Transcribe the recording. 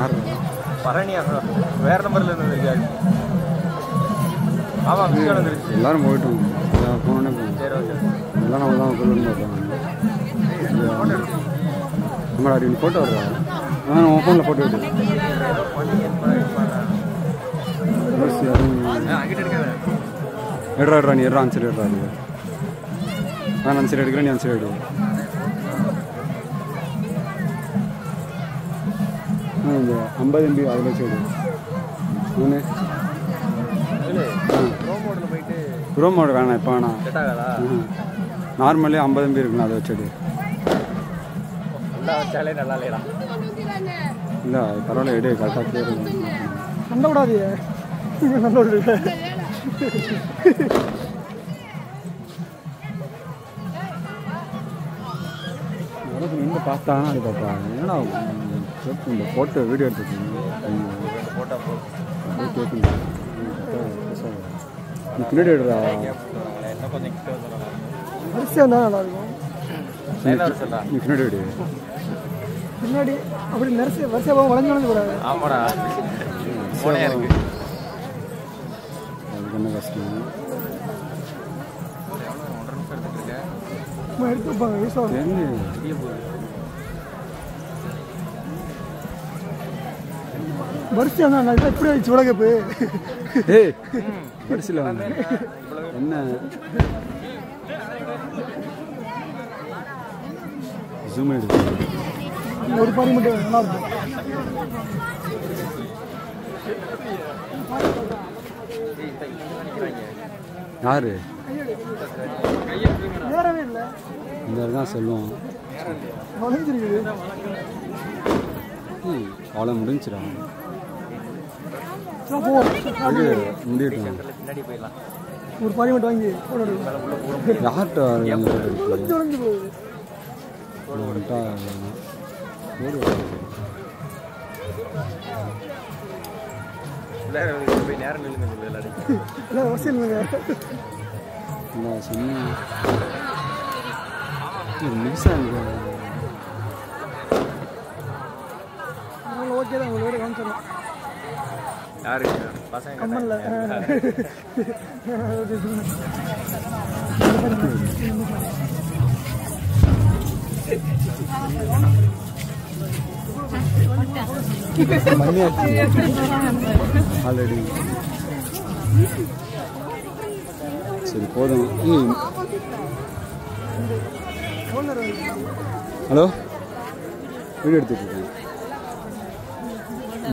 யார் பழனி அப்புறம் வேற நம்பர்ல இருந்து இருக்காரு ஆமா விஷயம் வந்துருச்சு எல்லாரும் போயிட்டோம் போனோன்னே போகணும் சரி ஓகே எல்லாம் நம்ம தான் கொள்ளணும் பார்ப்பாங்க நம்மளா நீ ஃபோட்டோ வர்றா ஆ உன் ஃபோனில் ஃபோட்டோ எடு யோசி, யாரும் அங்கிட்ட இருக்காது எடுறா எடுறா நீ எடுறா அன்சரி எடுறா அது நான் அன்சரி எடுக்கிறேன் நீ அன்சரி எடு ஆ இந்த ஐம்பது எம்பி அதில் வச்சு எடு ஒன்று ப்ரோ மோட்ல போயிட்டு ப்ரோ மோடு வேணாம் இப்போ வேணாம் செட் ஆகாதா நார்மலே ஐம்பது எம்பி இருக்குண்ணா அதை வச்சு எடு நல்லா வச்சாலே நல்லா இல்லையா இல்லை பரவாயில்ல எடு கரெக்டாக கிளியர் சண்டை விடாதீங்க சண்டை விடுங்க உனக்கு நின்று பார்த்தா அது பாப்பா என்னடா உம், கேட்கும் இந்த ஃபோட்டோ வீடியோ எடுத்துக்கணும் போட்டோ போ அப்படியே கேட்கணும் நீ பின்னாடி எடுறா இன்னும் கொஞ்சம் கிட்ட வந்துடுறாங்க வரிசையாக இருந்தால் நல்லா இருக்கும் லைனா வர சொல்றா நீ பின்னாடி எடு பின்னாடி அப்படி நெரிசை வரிசையாக போக வளைஞ்சு வளைஞ்சு கூடாது ஆமாடா போனே இருக்கு அதுக்கு என்ன கஷ்டம் ஒன்றரை நிமிஷம் எடுத்துட்டு இருக்கேன் சும்மா எடுத்து வைப்பாங்க யூஸ் ஆகும் தெரிஞ்சு பெரிய போகுது வரிசையாக இருந்தால் நல்லா எப்படி ஆயிடுச்சு உலகப்பு ஏய் படிச்சில என்ன ஜூம் எடு ஒரு பாரி மட்டும் நல்லா இருக்கும் யாரு நேரவே இல்லை இந்த மாதிரி தான் சொல்லுவோம் வளைஞ்சிருக்குது ஏய், அவ்வளோ முடிஞ்சிடா சரி, போவோம் முடியட்டும் பின்னாடி போயிடலாம் ஒரு பாரி மட்டும் வாங்கி போட எடுக்கணும் யார்கிட்ட வளைஞ்சு வளைஞ்சு போகுது வந்துட்டா எல்லாரும் இங்க போய் நேரம் நில்லுங்க சொல்லு எல்லாரும் எல்லாம் அவசியம் இல்லைங்க இல்லை சொன்னேன் மிஸ் ஆகுது அதனால ஓகே தான் உங்களோட காமிச்சிடலாம் யாரு பசங்க கம்மல்ல ஆல்ரெடி சரி போதும் ஏய் ஹலோ வீடியோ எடுத்துட்டு இருக்கேன்